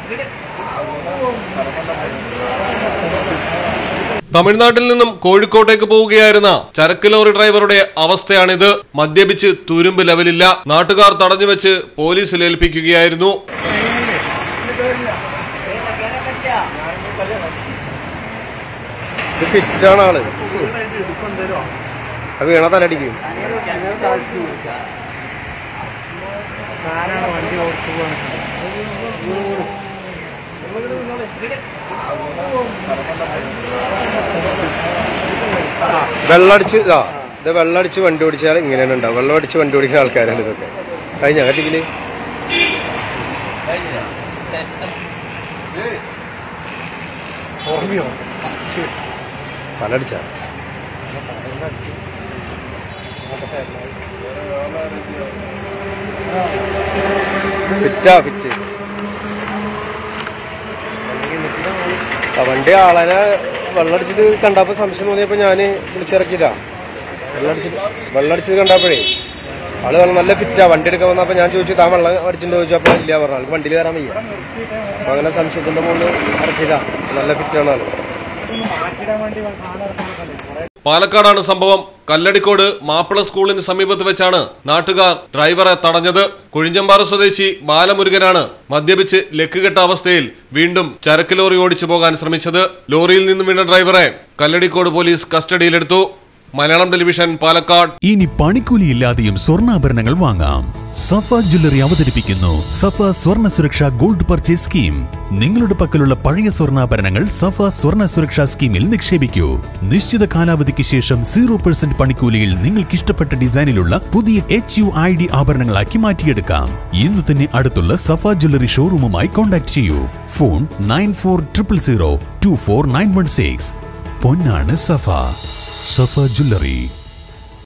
തമിഴ്നാട്ടിൽ നിന്നും കോഴിക്കോട്ടേക്ക് പോവുകയായിരുന്ന ചരക്ക് ലോറി ഡ്രൈവറുടെ അവസ്ഥയാണിത് മദ്യപിച്ച് തുരുമ്പ് ലെവലില്ല നാട്ടുകാർ തടഞ്ഞുവെച്ച് പോലീസിൽ ഏൽപ്പിക്കുകയായിരുന്നു ഇത് ഫിറ്റാണ് ആള് അത് വീണ തലടിക്കും വെള്ളടിച്ച് ഇതാ ഇത് വെള്ളടിച്ച് വണ്ടി ഓടിച്ചാൽ ഇങ്ങനെയാണ് ഉണ്ടാവും വെള്ളം അടിച്ച് വണ്ടി ഓടിക്കുന്ന ആൾക്കാരാണ് ഇതൊക്കെ കഴിഞ്ഞ കത്തിക്കില് തലടിച്ച ഫിറ്റാ ഫിറ്റ് ആ വണ്ടി ആളനെ വെള്ളടിച്ചത് കണ്ടപ്പോ സംശയം തോന്നിയപ്പോ ഞാന് വിളിച്ചിറക്കിയതാ വെള്ളടിച്ചിട്ട് വെള്ളടിച്ചത് കണ്ടപ്പോഴേ ആള് വെള്ളം നല്ല ഫിറ്റാ വണ്ടി എടുക്കാൻ വന്നപ്പോ ഞാൻ ചോദിച്ചു താൻ വെള്ളം അടിച്ചിട്ട് ചോദിച്ചപ്പോ ഇല്ല പറഞ്ഞു ആൾക്ക് വണ്ടിയിൽ കയറാൻ വയ്യ അപ്പൊ അങ്ങനെ സംശയത്തിന്റെ മുകളിൽ ഇറക്കിയതാ നല്ല ഫിറ്റാണ് ആള് പാലക്കാടാണ് സംഭവം കല്ലടിക്കോട് മാപ്പിള സ്കൂളിന് സമീപത്ത് വെച്ചാണ് നാട്ടുകാർ ഡ്രൈവറെ തടഞ്ഞത് കുഴിഞ്ഞമ്പാറ സ്വദേശി ബാലമുരുകനാണ് മദ്യപിച്ച് ലക്കുകെട്ട അവസ്ഥയിൽ വീണ്ടും ചരക്ക് ലോറി ഓടിച്ചു പോകാൻ ശ്രമിച്ചത് ലോറിയിൽ നിന്നും വീണ ഡ്രൈവറെ കല്ലടിക്കോട് പോലീസ് കസ്റ്റഡിയിലെടുത്തു മലയാളം ടെലിവിഷൻ പാലക്കാട് ഇനി പണിക്കൂലിയില്ലാതെയും സ്വർണ്ണാഭരണങ്ങൾ വാങ്ങാം സഫ ജ്വല്ലറി അവതരിപ്പിക്കുന്നു സഫ സ്വർണ്ണ സുരക്ഷ ഗോൾഡ് പർച്ചേസ് സ്കീം നിങ്ങളുടെ പക്കലുള്ള പഴയ സ്വർണ്ണാഭരണങ്ങൾ സഫ സ്വർണ്ണ സുരക്ഷാ സ്കീമിൽ നിക്ഷേപിക്കൂ നിശ്ചിത കാലാവധിക്ക് ശേഷം സീറോ പെർസെന്റ് പണിക്കൂലിയിൽ നിങ്ങൾക്ക് ഇഷ്ടപ്പെട്ട ഡിസൈനിലുള്ള പുതിയ എച്ച് യു ഐ ഡി ആഭരണങ്ങളാക്കി മാറ്റിയെടുക്കാം ഇന്ന് തന്നെ അടുത്തുള്ള സഫ ജ്വല്ലറി ഷോറൂമുമായി കോൺടാക്ട് ചെയ്യൂ phone nine four triple zero two four nine one six പൊന്നാണ് സഫ സഫ ജ്വല്ലറി